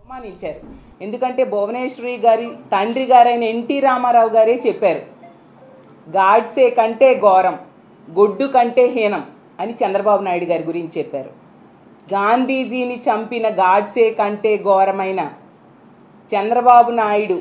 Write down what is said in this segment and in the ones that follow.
అవమానించారు ఎందుకంటే భువనేశ్వరి గారి తండ్రి గారైన ఎన్టీ రామారావు గారే చెప్పారు గాడ్సే కంటే ఘోరం గొడ్డు కంటే హీనం అని చంద్రబాబు నాయుడు గారి గురించి చెప్పారు గాంధీజీని చంపిన గాడ్సే కంటే ఘోరమైన చంద్రబాబు నాయుడు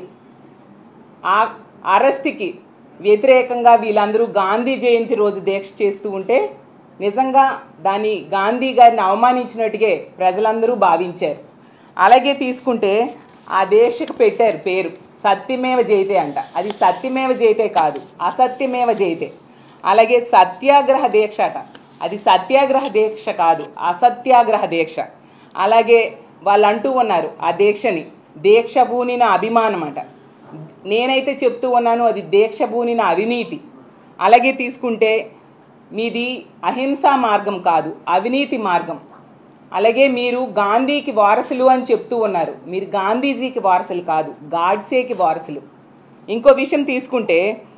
ఆ అరెస్ట్కి వ్యతిరేకంగా వీళ్ళందరూ గాంధీ జయంతి రోజు దీక్ష చేస్తూ ఉంటే నిజంగా దాన్ని గాంధీ గారిని అవమానించినట్టుగే ప్రజలందరూ భావించారు అలాగే తీసుకుంటే ఆ దీక్షకు పెట్టారు పేరు సత్యమేవ జయితే అంట అది సత్యమేవ జయితే కాదు అసత్యమేవ జయితే అలాగే సత్యాగ్రహ దీక్ష అట అది సత్యాగ్రహ దీక్ష కాదు అసత్యాగ్రహ దీక్ష అలాగే వాళ్ళు అంటూ ఉన్నారు ఆ దీక్షని దీక్ష భూనిన అభిమానం అట నేనైతే చెప్తూ ఉన్నాను అది దీక్ష భూనిన అవినీతి అలాగే తీసుకుంటే మీది అహింసా మార్గం కాదు అవినీతి మార్గం అలాగే మీరు గాంధీకి వారసులు అని చెప్తూ ఉన్నారు మీరు గాంధీజీకి వారసులు కాదు గాడ్సేకి వారసులు ఇంకో విషయం తీసుకుంటే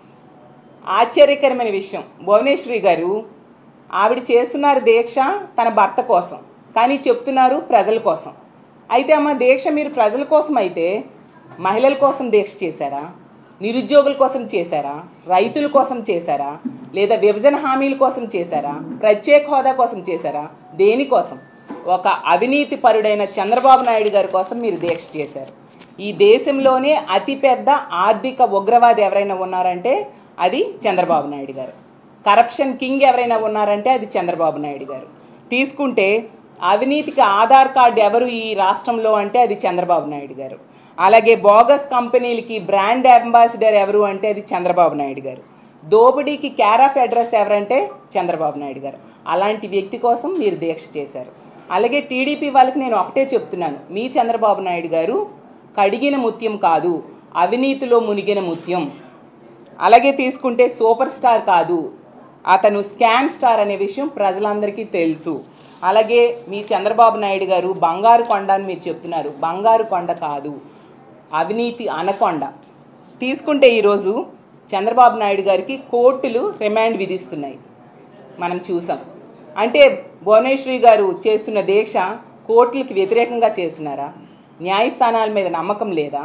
ఆశ్చర్యకరమైన విషయం భువనేశ్వరి గారు ఆవిడ చేస్తున్నారు దీక్ష తన భర్త కోసం కానీ చెప్తున్నారు ప్రజల కోసం అయితే అమ్మ దీక్ష మీరు ప్రజల కోసం అయితే మహిళల కోసం దీక్ష చేశారా నిరుద్యోగుల కోసం చేశారా రైతుల కోసం చేశారా లేదా విభజన హామీల కోసం చేశారా ప్రత్యేక హోదా కోసం చేశారా దేనికోసం ఒక అవినీతి పరుడైన చంద్రబాబు నాయుడు గారి కోసం మీరు దీక్ష చేశారు ఈ దేశంలోనే అతిపెద్ద ఆర్థిక ఉగ్రవాది ఎవరైనా ఉన్నారంటే అది చంద్రబాబు నాయుడు గారు కరప్షన్ కింగ్ ఎవరైనా ఉన్నారంటే అది చంద్రబాబు నాయుడు గారు తీసుకుంటే అవినీతికి ఆధార్ కార్డు ఎవరు ఈ రాష్ట్రంలో అంటే అది చంద్రబాబు నాయుడు గారు అలాగే బోగస్ కంపెనీలకి బ్రాండ్ అంబాసిడర్ ఎవరు అంటే అది చంద్రబాబు నాయుడు గారు దోపిడీకి క్యార్ ఆఫ్ అడ్రస్ ఎవరంటే చంద్రబాబు నాయుడు గారు అలాంటి వ్యక్తి కోసం మీరు దీక్ష చేశారు అలాగే టీడీపీ వాళ్ళకి నేను ఒకటే చెప్తున్నాను మీ చంద్రబాబు నాయుడు గారు కడిగిన ముత్యం కాదు అవినీతిలో మునిగిన ముత్యం అలాగే తీసుకుంటే సూపర్ స్టార్ కాదు అతను స్కామ్ స్టార్ అనే విషయం ప్రజలందరికీ తెలుసు అలాగే మీ చంద్రబాబు నాయుడు గారు బంగారు కొండ అని మీరు చెప్తున్నారు బంగారు కొండ కాదు అవినీతి అనకొండ తీసుకుంటే ఈరోజు చంద్రబాబు నాయుడు గారికి కోర్టులు రిమాండ్ విధిస్తున్నాయి మనం చూసాం అంటే భువనేశ్వరి గారు చేస్తున్న దీక్ష కోర్టులకి వ్యతిరేకంగా చేస్తున్నారా న్యాయస్థానాల మీద నమ్మకం లేదా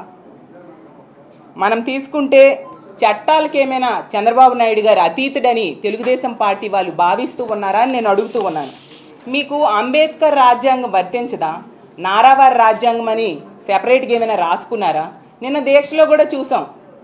మనం తీసుకుంటే చట్టాలకు ఏమైనా చంద్రబాబు నాయుడు గారు అతీతుడని తెలుగుదేశం పార్టీ వాళ్ళు భావిస్తూ ఉన్నారా అని నేను అడుగుతూ ఉన్నాను మీకు అంబేద్కర్ రాజ్యాంగం వర్తించదా నారావారి రాజ్యాంగం అని సెపరేట్గా ఏమైనా రాసుకున్నారా నిన్న దీక్షలో కూడా చూసాం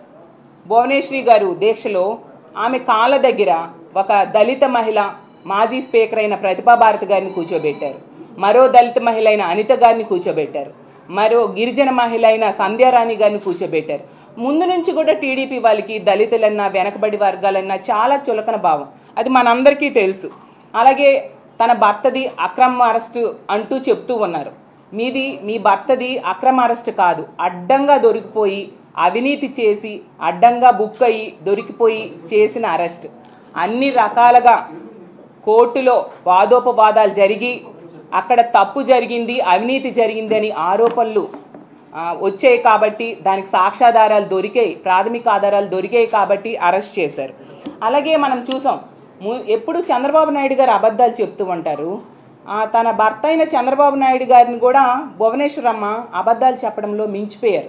భువనేశ్వరి గారు దీక్షలో ఆమె కాళ్ళ దగ్గర ఒక దళిత మహిళ మాజీ స్పీకర్ అయిన ప్రతిభా భారతి గారిని కూర్చోబెట్టారు మరో దళిత మహిళ అయిన అనిత గారిని కూర్చోబెట్టారు మరో గిరిజన మహిళ అయిన సంధ్యారాణి గారిని కూర్చోబెట్టారు ముందు నుంచి కూడా టీడీపీ వాళ్ళకి దళితులన్నా వెనకబడి వర్గాలన్నా చాలా చులకన భావం అది మనందరికీ తెలుసు అలాగే తన భర్తది అక్రమ అరెస్టు అంటూ చెప్తూ ఉన్నారు మీది మీ భర్తది అక్రమ అరెస్ట్ కాదు అడ్డంగా దొరికిపోయి అవినీతి చేసి అడ్డంగా బుక్ అయ్యి దొరికిపోయి చేసిన అరెస్ట్ అన్ని రకాలుగా కోర్టులో వాదోపవాదాలు జరిగి అక్కడ తప్పు జరిగింది అవినీతి జరిగింది అని ఆరోపణలు ఆ, వచ్చాయి కాబట్టి దానికి సాక్ష్యాధారాలు దొరికాయి ప్రాథమిక ఆధారాలు దొరికాయి కాబట్టి అరెస్ట్ చేశారు అలాగే మనం చూసాం ము- ఎప్పుడు చంద్రబాబు నాయుడు గారు అబద్ధాలు చెప్తూ ఉంటారు ఆ, తన భర్త అయిన చంద్రబాబు నాయుడు గారిని కూడా భువనేశ్వరమ్మ అబద్ధాలు చెప్పడంలో మించిపోయారు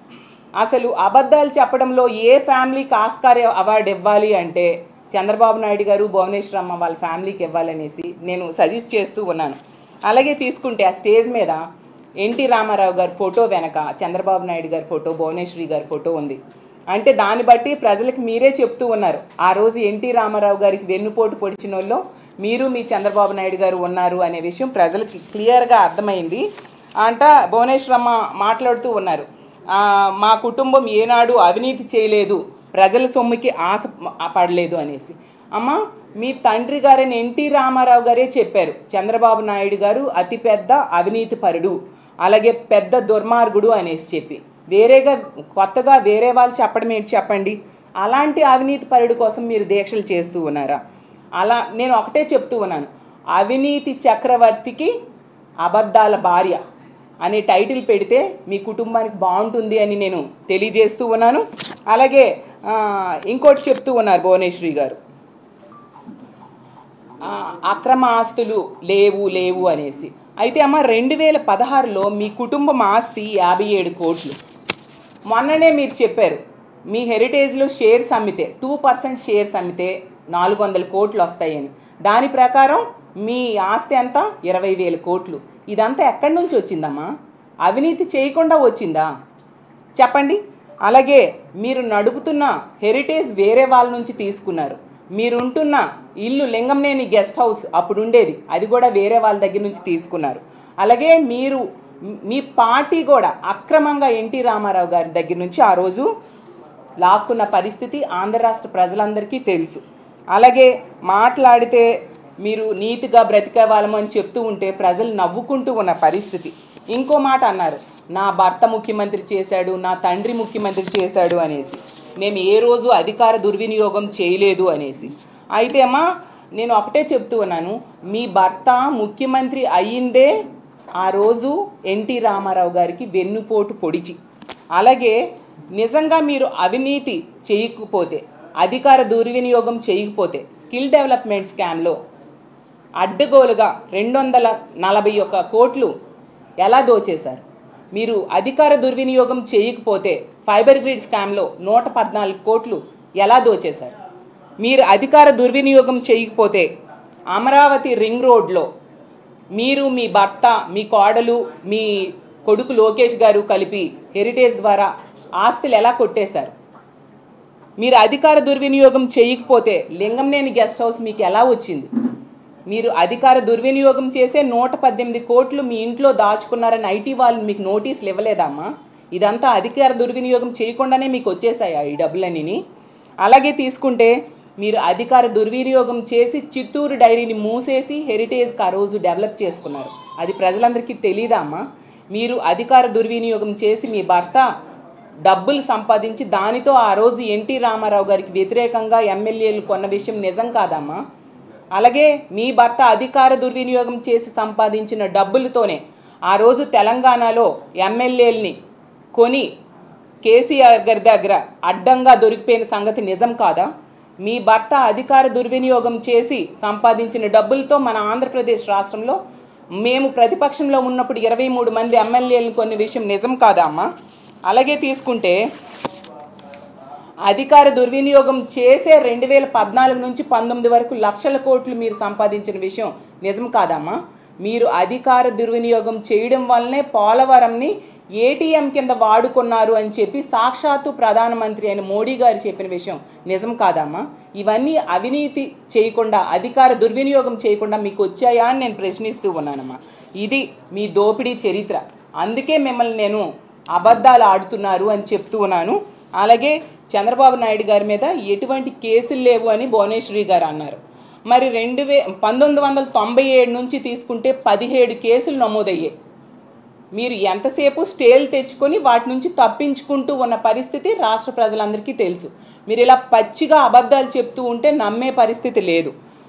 అసలు అబద్ధాలు చెప్పడంలో ఏ ఫ్యామిలీకి ఆస్కార్ అవార్డు ఇవ్వాలి అంటే చంద్రబాబు నాయుడు గారు భువనేశ్వరమ్మ వాళ్ళ ఫ్యామిలీకి ఇవ్వాలనేసి నేను సజెస్ట్ చేస్తూ ఉన్నాను అలాగే తీసుకుంటే ఆ స్టేజ్ మీద ఎన్టీ రామారావు గారి ఫోటో వెనక చంద్రబాబు నాయుడు గారి ఫోటో భువనేశ్వరి గారి ఫోటో ఉంది అంటే దాన్ని బట్టి ప్రజలకు మీరే చెప్తూ ఉన్నారు ఆ రోజు ఎన్టీ రామారావు గారికి వెన్నుపోటు పొడిచిన వాళ్ళు మీరు మీ చంద్రబాబు నాయుడు గారు ఉన్నారు అనే విషయం ప్రజలకి క్లియర్గా అర్థమైంది అంట భువనేశ్వరమ్మ మాట్లాడుతూ ఉన్నారు ఆ, మా కుటుంబం ఏనాడు అవినీతి చేయలేదు ప్రజల సొమ్ముకి ఆశ ప- పడలేదు అనేసి అమ్మ మీ తండ్రి గారైన ఎన్టీ రామారావు గారే చెప్పారు చంద్రబాబు నాయుడు గారు అతిపెద్ద అవినీతి పరుడు అలాగే పెద్ద దుర్మార్గుడు అనేసి చెప్పి వేరేగా కొత్తగా వేరే వాళ్ళు చెప్పడం ఏంటి చెప్పండి అలాంటి అవినీతి పరుడు కోసం మీరు దీక్షలు చేస్తూ ఉన్నారా అలా నేను ఒకటే చెప్తూ ఉన్నాను అవినీతి చక్రవర్తికి అబద్ధాల భార్య అనే టైటిల్ పెడితే మీ కుటుంబానికి బాగుంటుంది అని నేను తెలియజేస్తూ ఉన్నాను అలాగే ఆ, ఇంకోటి చెప్తూ ఉన్నారు భువనేశ్వరి గారు ఆ, అక్రమ ఆస్తులు లేవు లేవు అనేసి అయితే అమ్మ రెండు వేల పదహారులో మీ కుటుంబం ఆస్తి యాభై ఏడు కోట్లు మొన్ననే మీరు చెప్పారు మీ హెరిటేజ్లో షేర్స్ అమ్మితే టూ పర్సెంట్ షేర్స్ అమ్మితే నాలుగు వందల కోట్లు వస్తాయని దాని ప్రకారం మీ ఆస్తి ఎంత ఇరవై వేల కోట్లు ఇదంతా ఎక్కడి నుంచి వచ్చిందమ్మా అవినీతి చేయకుండా వచ్చిందా చెప్పండి అలాగే మీరు నడుపుతున్న హెరిటేజ్ వేరే వాళ్ళ నుంచి తీసుకున్నారు మీరుంటున్న ఇల్లు లింగంనేని గెస్ట్ హౌస్ అప్పుడు ఉండేది అది కూడా వేరే వాళ్ళ దగ్గర నుంచి తీసుకున్నారు అలాగే మీరు మీ పార్టీ కూడా అక్రమంగా ఎన్టీ రామారావు గారి దగ్గర నుంచి ఆ రోజు లాక్కున్న పరిస్థితి ఆంధ్ర రాష్ట్ర ప్రజలందరికీ తెలుసు అలాగే మాట్లాడితే మీరు నీతిగా బ్రతికే వాళ్ళమని చెప్తూ ఉంటే ప్రజలు నవ్వుకుంటూ ఉన్న పరిస్థితి ఇంకో మాట అన్నారు నా భర్త ముఖ్యమంత్రి చేశాడు నా తండ్రి ముఖ్యమంత్రి చేశాడు అనేసి మేము ఏ రోజు అధికార దుర్వినియోగం చేయలేదు అనేసి అయితే అమ్మా నేను ఒకటే చెప్తూ ఉన్నాను మీ భర్త ముఖ్యమంత్రి అయ్యిందే ఆ రోజు ఎన్టీ రామారావు గారికి వెన్నుపోటు పొడిచి అలాగే నిజంగా మీరు అవినీతి చేయకపోతే అధికార దుర్వినియోగం చేయకపోతే స్కిల్ డెవలప్మెంట్ స్కామ్లో అడ్డగోలుగా రెండు వందల నలభై ఒక్క కోట్లు ఎలా దోచేశారు మీరు అధికార దుర్వినియోగం చేయకపోతే ఫైబర్ గ్రిడ్ స్కామ్లో నూట పద్నాలుగు కోట్లు ఎలా దోచేశారు మీరు అధికార దుర్వినియోగం చేయకపోతే అమరావతి రింగ్ రోడ్లో మీరు మీ భర్త మీ కోడలు మీ కొడుకు లోకేష్ గారు కలిపి హెరిటేజ్ ద్వారా ఆస్తులు ఎలా కొట్టేశారు మీరు అధికార దుర్వినియోగం చేయకపోతే లింగంనేని గెస్ట్ హౌస్ మీకు ఎలా వచ్చింది మీరు అధికార దుర్వినియోగం చేసే నూట పద్దెనిమిది కోట్లు మీ ఇంట్లో దాచుకున్నారని ఐటీ వాళ్ళు మీకు నోటీసులు ఇవ్వలేదమ్మా ఇదంతా అధికార దుర్వినియోగం చేయకుండానే మీకు వచ్చేసాయి ఈ డబ్బులన్నీ అలాగే తీసుకుంటే మీరు అధికార దుర్వినియోగం చేసి చిత్తూరు డైరీని మూసేసి హెరిటేజ్కి ఆ రోజు డెవలప్ చేసుకున్నారు అది ప్రజలందరికీ తెలీదా అమ్మా మీరు అధికార దుర్వినియోగం చేసి మీ భర్త డబ్బులు సంపాదించి దానితో ఆ రోజు ఎన్టీ రామారావు గారికి వ్యతిరేకంగా ఎమ్మెల్యేలు కొన్న విషయం నిజం కాదమ్మా అలాగే మీ భర్త అధికార దుర్వినియోగం చేసి సంపాదించిన డబ్బులతోనే ఆ రోజు తెలంగాణలో ఎమ్మెల్యేలని కొని కేసీఆర్ గారి దగ్గర అడ్డంగా దొరికిపోయిన సంగతి నిజం కాదా మీ భర్త అధికార దుర్వినియోగం చేసి సంపాదించిన డబ్బులతో మన ఆంధ్రప్రదేశ్ రాష్ట్రంలో మేము ప్రతిపక్షంలో ఉన్నప్పుడు ఇరవై మూడు మంది ఎమ్మెల్యేలను కొన్ని విషయం నిజం కాదా అమ్మా అలాగే తీసుకుంటే అధికార దుర్వినియోగం చేసే రెండు వేల పద్నాలుగు నుంచి పంతొమ్మిది వరకు లక్షల కోట్లు మీరు సంపాదించిన విషయం నిజం కాదమ్మా మీరు అధికార దుర్వినియోగం చేయడం వల్లనే పోలవరంని ఏటీఎం కింద వాడుకున్నారు అని చెప్పి సాక్షాత్తు ప్రధానమంత్రి అయిన మోడీ గారు చెప్పిన విషయం నిజం కాదమ్మా ఇవన్నీ అవినీతి చేయకుండా అధికార దుర్వినియోగం చేయకుండా మీకు వచ్చాయా అని నేను ప్రశ్నిస్తూ ఉన్నానమ్మా ఇది మీ దోపిడీ చరిత్ర అందుకే మిమ్మల్ని నేను అబద్ధాలు ఆడుతున్నారు అని చెప్తూ ఉన్నాను అలాగే చంద్రబాబు నాయుడు గారి మీద ఎటువంటి కేసులు లేవు అని భువనేశ్వరి గారు అన్నారు మరి రెండు వే పంతొమ్మిది వందల తొంభై ఏడు నుంచి తీసుకుంటే పదిహేడు కేసులు నమోదయ్యాయి మీరు ఎంతసేపు స్టేలు తెచ్చుకొని వాటి నుంచి తప్పించుకుంటూ ఉన్న పరిస్థితి రాష్ట్ర ప్రజలందరికీ తెలుసు మీరు ఇలా పచ్చిగా అబద్ధాలు చెప్తూ ఉంటే నమ్మే పరిస్థితి లేదు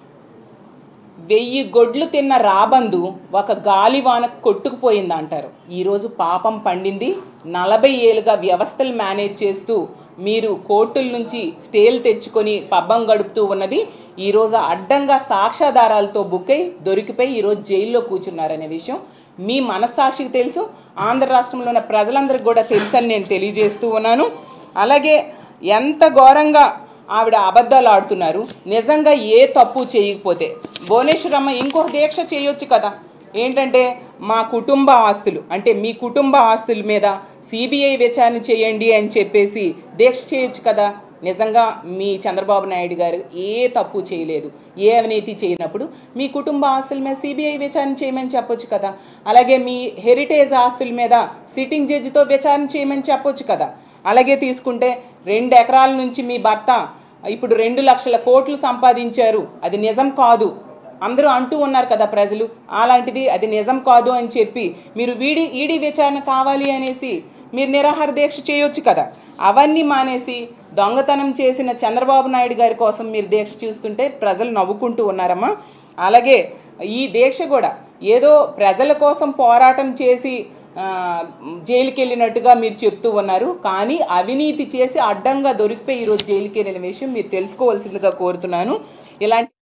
వెయ్యి గొడ్లు తిన్న రాబందు ఒక గాలివాన కొట్టుకుపోయింది అంటారు ఈరోజు పాపం పండింది నలభై ఏళ్ళుగా వ్యవస్థలు మేనేజ్ చేస్తూ మీరు కోర్టుల నుంచి స్టేలు తెచ్చుకొని పబ్బం గడుపుతూ ఉన్నది ఈరోజు అడ్డంగా సాక్ష్యాధారాలతో బుక్కై దొరికిపోయి ఈరోజు జైల్లో కూర్చున్నారనే విషయం మీ మనస్సాక్షికి తెలుసు ఆంధ్ర రాష్ట్రంలో ఉన్న ప్రజలందరికీ కూడా తెలుసని నేను తెలియజేస్తూ ఉన్నాను అలాగే ఎంత ఘోరంగా ఆవిడ అబద్ధాలు ఆడుతున్నారు నిజంగా ఏ తప్పు చేయకపోతే భువనేశ్వరమ్మ ఇంకొక దీక్ష చేయొచ్చు కదా ఏంటంటే మా కుటుంబ ఆస్తులు అంటే మీ కుటుంబ ఆస్తుల మీద సిబిఐ విచారణ చేయండి అని చెప్పేసి దీక్ష చేయొచ్చు కదా నిజంగా మీ చంద్రబాబు నాయుడు గారు ఏ తప్పు చేయలేదు ఏ అవినీతి చేయనప్పుడు మీ కుటుంబ ఆస్తుల మీద సిబిఐ విచారణ చేయమని చెప్పొచ్చు కదా అలాగే మీ హెరిటేజ్ ఆస్తుల మీద సిట్టింగ్ జడ్జితో విచారణ చేయమని చెప్పొచ్చు కదా అలాగే తీసుకుంటే రెండు ఎకరాల నుంచి మీ భర్త ఇప్పుడు రెండు లక్షల కోట్లు సంపాదించారు అది నిజం కాదు అందరూ అంటూ ఉన్నారు కదా ప్రజలు అలాంటిది అది నిజం కాదు అని చెప్పి మీరు వీడి ఈడీ విచారణ కావాలి అనేసి మీరు నిరాహార దీక్ష చేయొచ్చు కదా అవన్నీ మానేసి దొంగతనం చేసిన చంద్రబాబు నాయుడు గారి కోసం మీరు దీక్ష చూస్తుంటే ప్రజలు నవ్వుకుంటూ ఉన్నారమ్మా అలాగే ఈ దీక్ష కూడా ఏదో ప్రజల కోసం పోరాటం చేసి ఆ, జైలుకి వెళ్ళినట్టుగా మీరు చెప్తూ ఉన్నారు కానీ అవినీతి చేసి అడ్డంగా దొరికిపోయి ఈరోజు జైలుకి వెళ్ళిన విషయం మీరు తెలుసుకోవాల్సిందిగా కోరుతున్నాను ఇలాంటి